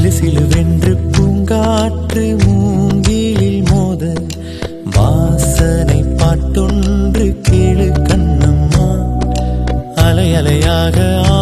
சிலு சிலுவென்று பூங்காற்று மூங்கிலில் மோத வாசனை பாட்டொன்று கேளு கண்ணம்மா அலை அலையாக